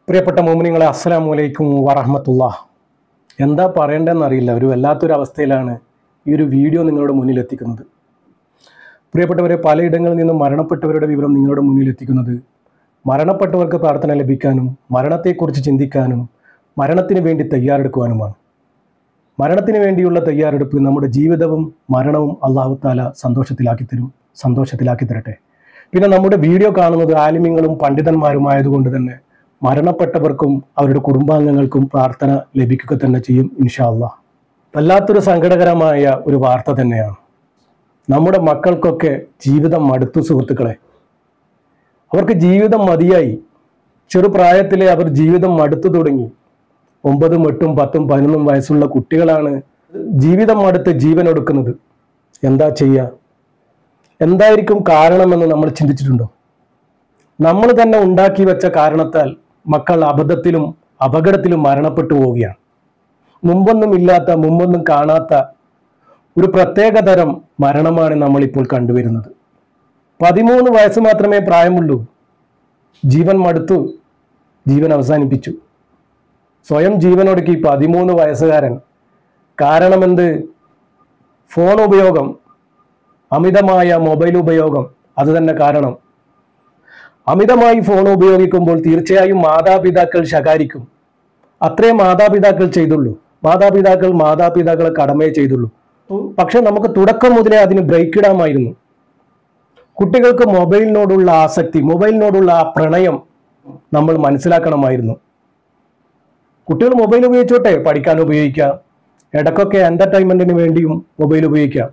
പ്രിയപ്പെട്ട മോമിനിങ്ങളെ അസ്സലാമു അലൈക്കും വറഹമത്തുള്ള എന്താ പറയേണ്ടതെന്നറിയില്ല ഒരു വല്ലാത്തൊരു അവസ്ഥയിലാണ് ഈ ഒരു വീഡിയോ നിങ്ങളുടെ മുന്നിൽ എത്തിക്കുന്നത് പ്രിയപ്പെട്ടവരെ പലയിടങ്ങളിൽ നിന്നും മരണപ്പെട്ടവരുടെ വിവരം നിങ്ങളുടെ മുന്നിൽ എത്തിക്കുന്നത് മരണപ്പെട്ടവർക്ക് പ്രാർത്ഥന ലഭിക്കാനും മരണത്തെക്കുറിച്ച് ചിന്തിക്കാനും മരണത്തിന് വേണ്ടി തയ്യാറെടുക്കുവാനുമാണ് മരണത്തിന് വേണ്ടിയുള്ള തയ്യാറെടുപ്പ് നമ്മുടെ ജീവിതവും മരണവും അള്ളാഹു താല സന്തോഷത്തിലാക്കി തരും സന്തോഷത്തിലാക്കി തരട്ടെ പിന്നെ നമ്മുടെ വീഡിയോ കാണുന്നത് ആലിമ്യങ്ങളും പണ്ഡിതന്മാരുമായതുകൊണ്ട് തന്നെ മരണപ്പെട്ടവർക്കും അവരുടെ കുടുംബാംഗങ്ങൾക്കും പ്രാർത്ഥന ലഭിക്കുക തന്നെ ചെയ്യും ഇൻഷാ അള്ളാഹ് വല്ലാത്തൊരു സങ്കടകരമായ ഒരു വാർത്ത തന്നെയാണ് നമ്മുടെ മക്കൾക്കൊക്കെ ജീവിതം മടുത്തു സുഹൃത്തുക്കളെ അവർക്ക് ജീവിതം മതിയായി ചെറുപ്രായത്തിലെ അവർ ജീവിതം മടുത്തു തുടങ്ങി ഒമ്പതും എട്ടും പത്തും പതിനൊന്നും വയസ്സുള്ള കുട്ടികളാണ് ജീവിതം മടുത്ത് ജീവൻ ഒടുക്കുന്നത് എന്താ ചെയ്യുക എന്തായിരിക്കും കാരണമെന്ന് നമ്മൾ ചിന്തിച്ചിട്ടുണ്ടോ നമ്മൾ തന്നെ ഉണ്ടാക്കി വെച്ച കാരണത്താൽ മക്കൾ അബദ്ധത്തിലും അപകടത്തിലും മരണപ്പെട്ടു പോവുകയാണ് മുമ്പൊന്നും ഇല്ലാത്ത മുമ്പൊന്നും കാണാത്ത ഒരു പ്രത്യേക തരം മരണമാണ് നമ്മൾ ഇപ്പോൾ കണ്ടുവരുന്നത് പതിമൂന്ന് വയസ്സ് മാത്രമേ പ്രായമുള്ളൂ ജീവൻ മടുത്തു ജീവൻ അവസാനിപ്പിച്ചു സ്വയം ജീവനൊടുക്കി പതിമൂന്ന് വയസ്സുകാരൻ കാരണമെന്ത് ഫോൺ ഉപയോഗം അമിതമായ മൊബൈൽ ഉപയോഗം അത് തന്നെ കാരണം അമിതമായി ഫോൺ ഉപയോഗിക്കുമ്പോൾ തീർച്ചയായും മാതാപിതാക്കൾ ശകാരിക്കും അത്രേ മാതാപിതാക്കൾ ചെയ്തുള്ളൂ മാതാപിതാക്കൾ മാതാപിതാക്കളെ കടമേ ചെയ്തുള്ളൂ പക്ഷെ നമുക്ക് തുടക്കം മുതലേ അതിന് ബ്രേക്ക് ഇടാമായിരുന്നു കുട്ടികൾക്ക് മൊബൈലിനോടുള്ള ആസക്തി മൊബൈലിനോടുള്ള ആ പ്രണയം നമ്മൾ മനസ്സിലാക്കണമായിരുന്നു കുട്ടികൾ മൊബൈൽ ഉപയോഗിച്ചോട്ടെ പഠിക്കാൻ ഉപയോഗിക്കാം ഇടയ്ക്കൊക്കെ എന്റർടൈൻമെന്റിന് വേണ്ടിയും മൊബൈൽ ഉപയോഗിക്കാം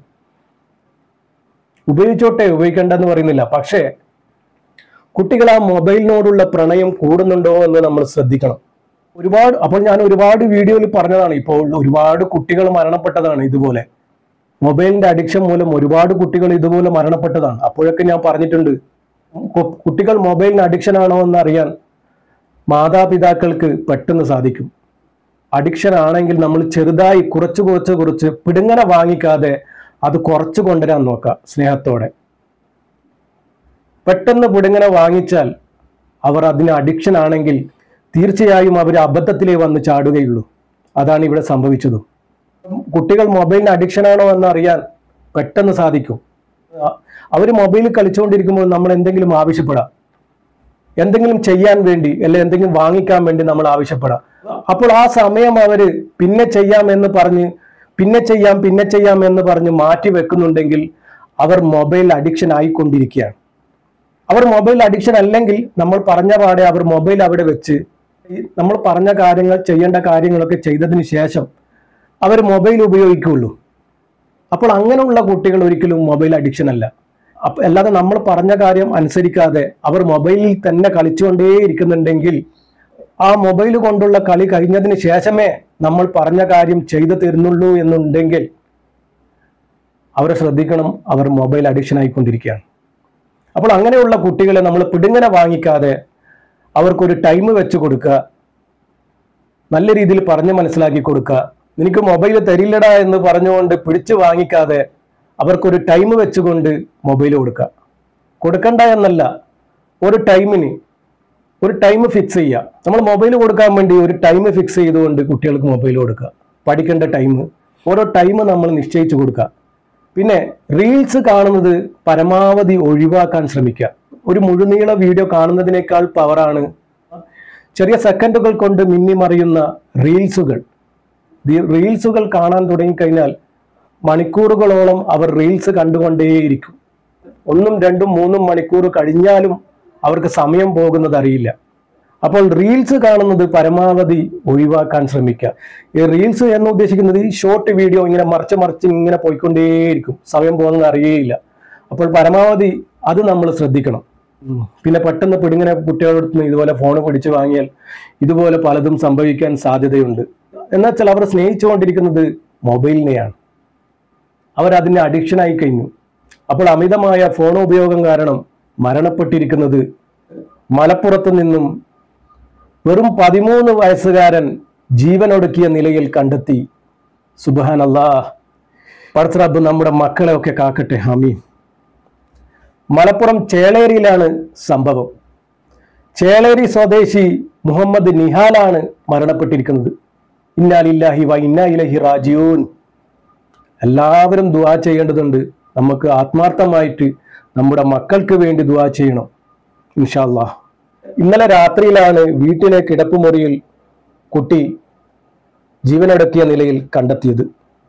ഉപയോഗിച്ചോട്ടെ ഉപയോഗിക്കേണ്ടെന്ന് പറയുന്നില്ല പക്ഷേ കുട്ടികൾ ആ മൊബൈലിനോടുള്ള പ്രണയം കൂടുന്നുണ്ടോ എന്ന് നമ്മൾ ശ്രദ്ധിക്കണം ഒരുപാട് അപ്പോൾ ഞാൻ ഒരുപാട് വീഡിയോയിൽ പറഞ്ഞതാണ് ഇപ്പോൾ ഒരുപാട് കുട്ടികൾ മരണപ്പെട്ടതാണ് ഇതുപോലെ മൊബൈലിന്റെ അഡിക്ഷൻ മൂലം ഒരുപാട് കുട്ടികൾ ഇതുപോലെ മരണപ്പെട്ടതാണ് അപ്പോഴൊക്കെ ഞാൻ പറഞ്ഞിട്ടുണ്ട് കു- കുട്ടികൾ മൊബൈലിന് അഡിക്ഷൻ ആണോ എന്ന് അറിയാൻ മാതാപിതാക്കൾക്ക് പെട്ടെന്ന് സാധിക്കും അഡിക്ഷൻ ആണെങ്കിൽ നമ്മൾ ചെറുതായി കുറച്ച് കുറച്ച് കുറച്ച് പിടുങ്ങന വാങ്ങിക്കാതെ അത് കുറച്ച് കൊണ്ടുവരാൻ നോക്കുക സ്നേഹത്തോടെ പെട്ടെന്ന് പിടുങ്ങന വാങ്ങിച്ചാൽ അവർ അതിന് അഡിക്ഷൻ ആണെങ്കിൽ തീർച്ചയായും അവർ അബദ്ധത്തിലേ വന്ന് ചാടുകയുള്ളൂ അതാണ് ഇവിടെ സംഭവിച്ചതും കുട്ടികൾ മൊബൈലിന് അഡിക്ഷൻ ആണോ എന്ന് അറിയാൻ പെട്ടെന്ന് സാധിക്കും അവർ മൊബൈലിൽ കളിച്ചുകൊണ്ടിരിക്കുമ്പോൾ നമ്മൾ എന്തെങ്കിലും ആവശ്യപ്പെടാം എന്തെങ്കിലും ചെയ്യാൻ വേണ്ടി അല്ലെ എന്തെങ്കിലും വാങ്ങിക്കാൻ വേണ്ടി നമ്മൾ ആവശ്യപ്പെടാം അപ്പോൾ ആ സമയം അവര് പിന്നെ ചെയ്യാം എന്ന് പറഞ്ഞ് പിന്നെ ചെയ്യാം പിന്നെ ചെയ്യാം എന്ന് പറഞ്ഞ് മാറ്റി വെക്കുന്നുണ്ടെങ്കിൽ അവർ മൊബൈൽ അഡിക്ഷൻ ആയിക്കൊണ്ടിരിക്കുകയാണ് അവർ മൊബൈൽ അഡിക്ഷൻ അല്ലെങ്കിൽ നമ്മൾ പറഞ്ഞ പാടെ അവർ മൊബൈൽ അവിടെ വെച്ച് ഈ നമ്മൾ പറഞ്ഞ കാര്യങ്ങൾ ചെയ്യേണ്ട കാര്യങ്ങളൊക്കെ ചെയ്തതിന് ശേഷം അവർ മൊബൈൽ ഉപയോഗിക്കുകയുള്ളൂ അപ്പോൾ അങ്ങനെയുള്ള കുട്ടികൾ ഒരിക്കലും മൊബൈൽ അഡിക്ഷൻ അല്ല അപ്പൊ അല്ലാതെ നമ്മൾ പറഞ്ഞ കാര്യം അനുസരിക്കാതെ അവർ മൊബൈലിൽ തന്നെ കളിച്ചുകൊണ്ടേ ഇരിക്കുന്നുണ്ടെങ്കിൽ ആ മൊബൈൽ കൊണ്ടുള്ള കളി കഴിഞ്ഞതിന് ശേഷമേ നമ്മൾ പറഞ്ഞ കാര്യം ചെയ്തു തരുന്നുള്ളൂ എന്നുണ്ടെങ്കിൽ അവരെ ശ്രദ്ധിക്കണം അവർ മൊബൈൽ അഡിക്ഷൻ ആയിക്കൊണ്ടിരിക്കുകയാണ് അപ്പോൾ അങ്ങനെയുള്ള കുട്ടികളെ നമ്മൾ പിടുങ്ങന വാങ്ങിക്കാതെ അവർക്കൊരു ടൈം വെച്ച് കൊടുക്കുക നല്ല രീതിയിൽ പറഞ്ഞ് മനസ്സിലാക്കി കൊടുക്കുക നിനക്ക് മൊബൈൽ തരില്ലടാ എന്ന് പറഞ്ഞുകൊണ്ട് പിടിച്ചു വാങ്ങിക്കാതെ അവർക്കൊരു ടൈം വെച്ചുകൊണ്ട് മൊബൈൽ കൊടുക്കുക കൊടുക്കണ്ട എന്നല്ല ഒരു ടൈമിന് ഒരു ടൈം ഫിക്സ് ചെയ്യുക നമ്മൾ മൊബൈൽ കൊടുക്കാൻ വേണ്ടി ഒരു ടൈം ഫിക്സ് ചെയ്തുകൊണ്ട് കുട്ടികൾക്ക് മൊബൈൽ കൊടുക്കുക പഠിക്കേണ്ട ടൈം ഓരോ ടൈം നമ്മൾ നിശ്ചയിച്ചു കൊടുക്കുക പിന്നെ റീൽസ് കാണുന്നത് പരമാവധി ഒഴിവാക്കാൻ ശ്രമിക്കുക ഒരു മുഴുനീള വീഡിയോ കാണുന്നതിനേക്കാൾ പവറാണ് ചെറിയ സെക്കൻഡുകൾ കൊണ്ട് മിന്നിമറിയുന്ന റീൽസുകൾ ദി- റീൽസുകൾ കാണാൻ തുടങ്ങിക്കഴിഞ്ഞാൽ മണിക്കൂറുകളോളം അവർ റീൽസ് കണ്ടുകൊണ്ടേയിരിക്കും ഒന്നും രണ്ടും മൂന്നും മണിക്കൂർ കഴിഞ്ഞാലും അവർക്ക് സമയം പോകുന്നത് അറിയില്ല അപ്പോൾ റീൽസ് കാണുന്നത് പരമാവധി ഒഴിവാക്കാൻ ശ്രമിക്കുക ഈ റീൽസ് എന്ന് ഉദ്ദേശിക്കുന്നത് ഈ ഷോർട്ട് വീഡിയോ ഇങ്ങനെ മറിച്ച് മറിച്ച് ഇങ്ങനെ പോയിക്കൊണ്ടേയിരിക്കും സമയം പോകുന്നത് അറിയേയില്ല അപ്പോൾ പരമാവധി അത് നമ്മൾ ശ്രദ്ധിക്കണം ഉം. പിന്നെ പെട്ടെന്ന് പിടിങ്ങനെ കുട്ടികളുടെ അടുത്ത് നിന്ന് ഇതുപോലെ ഫോൺ പിടിച്ചു വാങ്ങിയാൽ ഇതുപോലെ പലതും സംഭവിക്കാൻ സാധ്യതയുണ്ട് എന്നുവെച്ചാൽ അവർ സ്നേഹിച്ചുകൊണ്ടിരിക്കുന്നത് മൊബൈലിനെയാണ് അവരതിന് അഡിക്ഷനായി കഴിഞ്ഞു അപ്പോൾ അമിതമായ ഫോൺ ഉപയോഗം കാരണം മരണപ്പെട്ടിരിക്കുന്നത് മലപ്പുറത്ത് നിന്നും വെറും പതിമൂന്ന് വയസ്സുകാരൻ ജീവനൊടുക്കിയ നിലയിൽ കണ്ടെത്തി സുബാൻ അല്ലാ പടച്ചറബ് നമ്മുടെ മക്കളെ ഒക്കെ കാക്കട്ടെ ഹമീൻ മലപ്പുറം ചേളേരിയിലാണ് സംഭവം ചേളേരി സ്വദേശി മുഹമ്മദ് നിഹാലാണ് മരണപ്പെട്ടിരിക്കുന്നത് ഇന്നാലില്ലാഹി വ ഇന്നാ ഇലഹി റാജിയൂൻ എല്ലാവരും ദുആ ചെയ്യേണ്ടതുണ്ട് നമുക്ക് ആത്മാർത്ഥമായിട്ട് നമ്മുടെ മക്കൾക്ക് വേണ്ടി ദുആ ചെയ്യണം ഇൻഷാല്ലാ ഇന്നലെ രാത്രിയിലാണ് വീട്ടിലെ കിടപ്പുമുറിയിൽ കുട്ടി ജീവനൊടുക്കിയ നിലയിൽ കണ്ടെത്തിയത്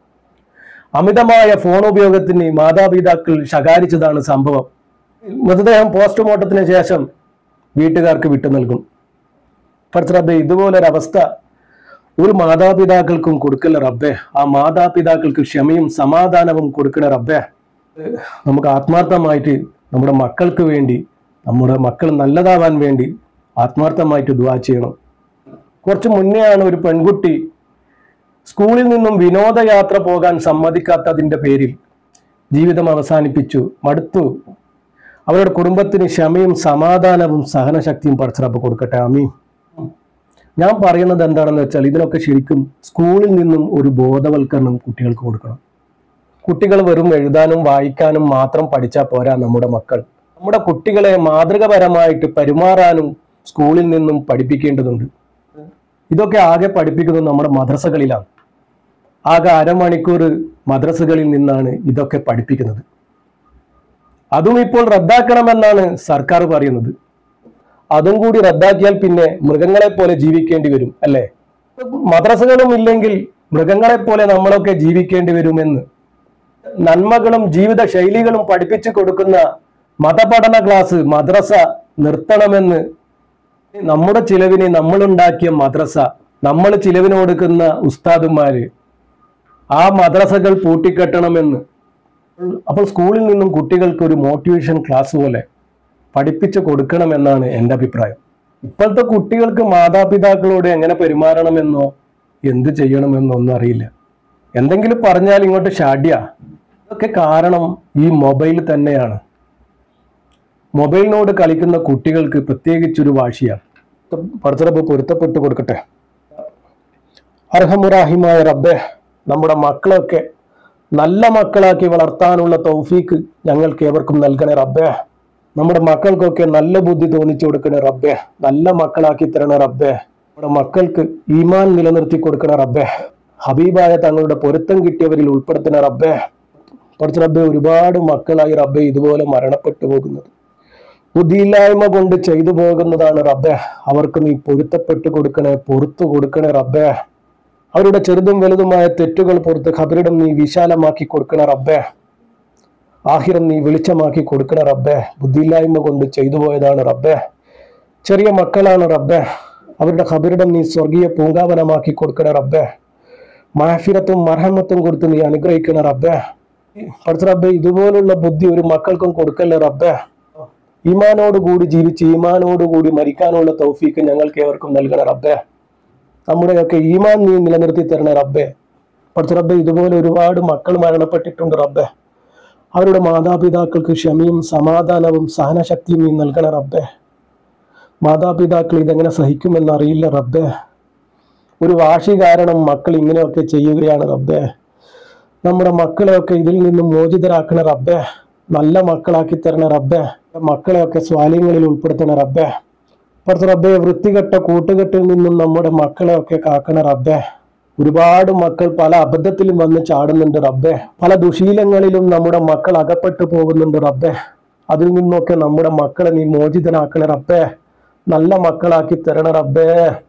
അമിതമായ ഫോൺ ഉപയോഗത്തിന് മാതാപിതാക്കൾ ശകാരിച്ചതാണ് സംഭവം മൃതദേഹം പോസ്റ്റ്മോർട്ടത്തിന് ശേഷം വീട്ടുകാർക്ക് വിട്ടു നൽകും പഠിച്ച ഇതുപോലൊരവസ്ഥ ഒരു മാതാപിതാക്കൾക്കും കൊടുക്കല്ല റബ്ബേ ആ മാതാപിതാക്കൾക്ക് ക്ഷമയും സമാധാനവും കൊടുക്കണ റബ്ബേ ഏഹ് നമുക്ക് ആത്മാർത്ഥമായിട്ട് നമ്മുടെ മക്കൾക്ക് വേണ്ടി നമ്മുടെ മക്കൾ നല്ലതാവാൻ വേണ്ടി ആത്മാർത്ഥമായിട്ട് ദുവാ ചെയ്യണം കുറച്ച് മുന്നെയാണ് ഒരു പെൺകുട്ടി സ്കൂളിൽ നിന്നും വിനോദയാത്ര പോകാൻ സമ്മതിക്കാത്തതിന്റെ പേരിൽ ജീവിതം അവസാനിപ്പിച്ചു മടുത്തു അവരുടെ കുടുംബത്തിന് ക്ഷമയും സമാധാനവും സഹനശക്തിയും പടച്ചിറപ്പ് കൊടുക്കട്ടെ അമീൻ ഞാൻ പറയുന്നത് എന്താണെന്ന് വെച്ചാൽ ഇതിനൊക്കെ ശരിക്കും സ്കൂളിൽ നിന്നും ഒരു ബോധവൽക്കരണം കുട്ടികൾക്ക് കൊടുക്കണം കുട്ടികൾ വെറും എഴുതാനും വായിക്കാനും മാത്രം പഠിച്ചാൽ പോരാ നമ്മുടെ മക്കൾ നമ്മുടെ കുട്ടികളെ മാതൃകപരമായിട്ട് പെരുമാറാനും സ്കൂളിൽ നിന്നും പഠിപ്പിക്കേണ്ടതുണ്ട് ഇതൊക്കെ ആകെ പഠിപ്പിക്കുന്നത് നമ്മുടെ മദ്രസകളിലാണ് ആകെ അരമണിക്കൂർ മദ്രസകളിൽ നിന്നാണ് ഇതൊക്കെ പഠിപ്പിക്കുന്നത് അതും ഇപ്പോൾ റദ്ദാക്കണമെന്നാണ് സർക്കാർ പറയുന്നത് അതും കൂടി റദ്ദാക്കിയാൽ പിന്നെ മൃഗങ്ങളെ പോലെ ജീവിക്കേണ്ടി വരും അല്ലേ മദ്രസകളും ഇല്ലെങ്കിൽ മൃഗങ്ങളെ പോലെ നമ്മളൊക്കെ ജീവിക്കേണ്ടി വരുമെന്ന് നന്മകളും ജീവിത ശൈലികളും പഠിപ്പിച്ചു കൊടുക്കുന്ന മതപഠന ക്ലാസ് മദ്രസ നിർത്തണമെന്ന് നമ്മുടെ ചിലവിന് നമ്മളുണ്ടാക്കിയ മദ്രസ നമ്മൾ ചിലവിന് കൊടുക്കുന്ന ഉസ്താദുമാര് ആ മദ്രസകൾ പൂട്ടിക്കെട്ടണമെന്ന് അപ്പോൾ സ്കൂളിൽ നിന്നും കുട്ടികൾക്ക് ഒരു മോട്ടിവേഷൻ ക്ലാസ് പോലെ പഠിപ്പിച്ചു കൊടുക്കണമെന്നാണ് എൻ്റെ അഭിപ്രായം ഇപ്പോഴത്തെ കുട്ടികൾക്ക് മാതാപിതാക്കളോട് എങ്ങനെ പെരുമാറണമെന്നോ എന്ത് ചെയ്യണമെന്നോ ഒന്നും അറിയില്ല എന്തെങ്കിലും പറഞ്ഞാൽ ഇങ്ങോട്ട് ഷാഡ്യ ഇതൊക്കെ കാരണം ഈ മൊബൈൽ തന്നെയാണ് മൊബൈലിനോട് കളിക്കുന്ന കുട്ടികൾക്ക് പ്രത്യേകിച്ചൊരു വാശിയാണ് പടച്ചിറപ്പ് പൊരുത്തപ്പെട്ട് കൊടുക്കട്ടെ അർഹമുറാഹിമായ റബ്ബെ നമ്മുടെ മക്കളൊക്കെ നല്ല മക്കളാക്കി വളർത്താനുള്ള തൗഫീക്ക് ഞങ്ങൾക്ക് ഏവർക്കും നൽകണേ റബ്ബേ നമ്മുടെ മക്കൾക്കൊക്കെ നല്ല ബുദ്ധി തോന്നിച്ചു കൊടുക്കണേ റബ്ബേ നല്ല മക്കളാക്കി തരണേ റബ്ബേ നമ്മുടെ മക്കൾക്ക് ഈമാൻ നിലനിർത്തി കൊടുക്കണേ റബ്ബേ ഹബീബായ തങ്ങളുടെ പൊരുത്തം കിട്ടിയവരിൽ ഉൾപ്പെടുത്തണ റബ്ബേ കുറച്ച് റബ്ബെ ഒരുപാട് മക്കളായി റബ്ബെ ഇതുപോലെ മരണപ്പെട്ടു പോകുന്നത് ബുദ്ധിയില്ലായ്മ കൊണ്ട് ചെയ്തു പോകുന്നതാണ് റബ്ബെ അവർക്ക് നീ പൊരുത്തപ്പെട്ട് കൊടുക്കണേ പൊറത്തു കൊടുക്കണേ റബ്ബേ അവരുടെ ചെറുതും വലുതുമായ തെറ്റുകൾ പുറത്ത് ഖബറിടം നീ വിശാലമാക്കി കൊടുക്കണ റബ്ബേ ആഹിരം നീ വെളിച്ചമാക്കി കൊടുക്കണ റബ്ബേ ബുദ്ധിയില്ലായ്മ കൊണ്ട് ചെയ്തു പോയതാണ് റബ്ബേ ചെറിയ മക്കളാണ് റബ്ബേ അവരുടെ ഖബറിടം നീ സ്വർഗീയ പൂങ്കാവനമാക്കി കൊടുക്കണ റബ്ബേ മാഫിരത്തും മർഹമത്തും കൊടുത്ത് നീ അനുഗ്രഹിക്കണ റബ്ബേ പഠിച്ച റബ്ബേ ഇതുപോലുള്ള ബുദ്ധി ഒരു മക്കൾക്കും കൊടുക്കല്ലേ റബ്ബേ ഈമാനോട് കൂടി ജീവിച്ച് ഈമാനോട് കൂടി മരിക്കാനുള്ള തൗഫീക്ക് ഞങ്ങൾക്ക് ഏവർക്കും നൽകണ റബ്ബേ നമ്മുടെയൊക്കെ ഈമാൻ നീ നിലനിർത്തി തരണ റബ്ബേ പഠിച്ച റബ്ബേ ഇതുപോലെ ഒരുപാട് മക്കൾ മരണപ്പെട്ടിട്ടുണ്ട് റബ്ബേ അവരുടെ മാതാപിതാക്കൾക്ക് ക്ഷമയും സമാധാനവും സഹനശക്തിയും നീ നൽകണ റബ്ബേ മാതാപിതാക്കൾ ഇതെങ്ങനെ സഹിക്കുമെന്ന് അറിയില്ല റബ്ബേ ഒരു വാശി കാരണം മക്കൾ ഇങ്ങനെയൊക്കെ ചെയ്യുകയാണ് റബ്ബേ നമ്മുടെ മക്കളെയൊക്കെ ഇതിൽ നിന്നും മോചിതരാക്കണ റബ്ബേ നല്ല മക്കളാക്കി തരണ റബ്ബേ മക്കളെയൊക്കെ സ്വാലയങ്ങളിൽ ഉൾപ്പെടുത്തണ റബ്ബേ പുറത്ത് റബ്ബെ വൃത്തികെട്ട കൂട്ടുകെട്ടിൽ നിന്നും നമ്മുടെ മക്കളെയൊക്കെ കാക്കണ റബ്ബേ ഒരുപാട് മക്കൾ പല അബദ്ധത്തിലും വന്ന് ചാടുന്നുണ്ട് റബ്ബേ പല ദുശീലങ്ങളിലും നമ്മുടെ മക്കൾ അകപ്പെട്ടു പോകുന്നുണ്ട് റബ്ബേ അതിൽ നിന്നൊക്കെ നമ്മുടെ മക്കളെ നീ മോചിതനാക്കണ റബ്ബേ നല്ല മക്കളാക്കി തരണ റബ്ബേ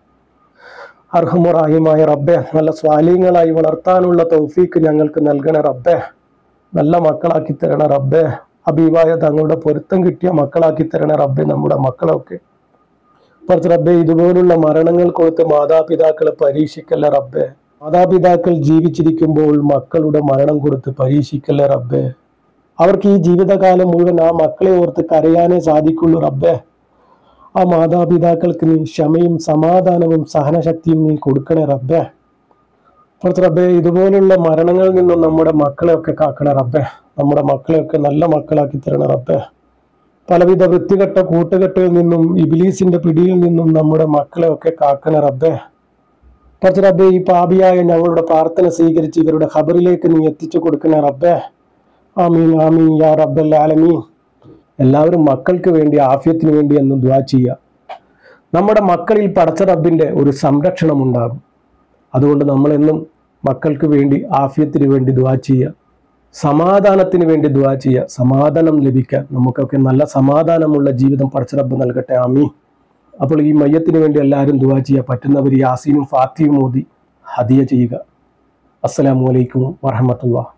അർഹമുറാഹിമായ റബ്ബേ നല്ല സ്വാലീങ്ങളായി വളർത്താനുള്ള തൗഫീക്ക് ഞങ്ങൾക്ക് നൽകണ റബ്ബേ നല്ല മക്കളാക്കി തരണ റബ്ബേ അബീബായ തങ്ങളുടെ പൊരുത്തം കിട്ടിയ മക്കളാക്കി തരണ റബ്ബേ നമ്മുടെ മക്കളൊക്കെ കുറച്ച് റബ്ബെ ഇതുപോലുള്ള മരണങ്ങൾ കൊടുത്ത് മാതാപിതാക്കളെ പരീക്ഷിക്കല്ല റബ്ബെ മാതാപിതാക്കൾ ജീവിച്ചിരിക്കുമ്പോൾ മക്കളുടെ മരണം കൊടുത്ത് പരീക്ഷിക്കല്ല റബ്ബെ അവർക്ക് ഈ ജീവിതകാലം മുഴുവൻ ആ മക്കളെ ഓർത്ത് കരയാനേ സാധിക്കുള്ളൂ റബ്ബെ ആ മാതാപിതാക്കൾക്ക് നീ ക്ഷമയും സമാധാനവും സഹനശക്തിയും നീ കൊടുക്കണേ റബ്ബെ കുറച്ച് റബ്ബെ ഇതുപോലുള്ള മരണങ്ങളിൽ നിന്നും നമ്മുടെ മക്കളെയൊക്കെ കാക്കണേ റബ്ബെ നമ്മുടെ മക്കളെയൊക്കെ നല്ല മക്കളാക്കി തരണേ റബ്ബെ പലവിധ വൃത്തികെട്ട കൂട്ടുകെട്ടിൽ നിന്നും ഇബിലീസിന്റെ പിടിയിൽ നിന്നും നമ്മുടെ മക്കളെ ഒക്കെ കാക്കണ റബ്ബേ കുറച്ച് റബ്ബേ ഈ പാപിയായ ഞങ്ങളുടെ പ്രാർത്ഥന സ്വീകരിച്ച് ഇവരുടെ ഖബറിലേക്ക് നീ എത്തിച്ചു കൊടുക്കണ റബ്ബേ ആമീൻ ആമീൻ യാ റബ്ബൽ ആലമീൻ എല്ലാവരും മക്കൾക്ക് വേണ്ടി ആഫ്യത്തിന് വേണ്ടി എന്ന് ദ്വാ ചെയ്യുക നമ്മുടെ മക്കളിൽ പടച്ച റബ്ബിൻ്റെ ഒരു സംരക്ഷണം ഉണ്ടാകും അതുകൊണ്ട് നമ്മളെന്നും മക്കൾക്ക് വേണ്ടി ആഫിയത്തിന് വേണ്ടി ദുവാ ചെയ്യുക സമാധാനത്തിന് വേണ്ടി ദുവാ ചെയ്യുക സമാധാനം ലഭിക്കാൻ നമുക്കൊക്കെ നല്ല സമാധാനമുള്ള ജീവിതം പടച്ച റബ്ബ് നൽകട്ടെ ആമീൻ അപ്പോൾ ഈ മയ്യത്തിന് വേണ്ടി എല്ലാവരും ദുവാ ചെയ്യുക പറ്റുന്നവർ യാസീനും ഫാത്തിയും മോദി ഹദിയ ചെയ്യുക അസ്സലാമു അലൈക്കും വറഹമത്തുള്ള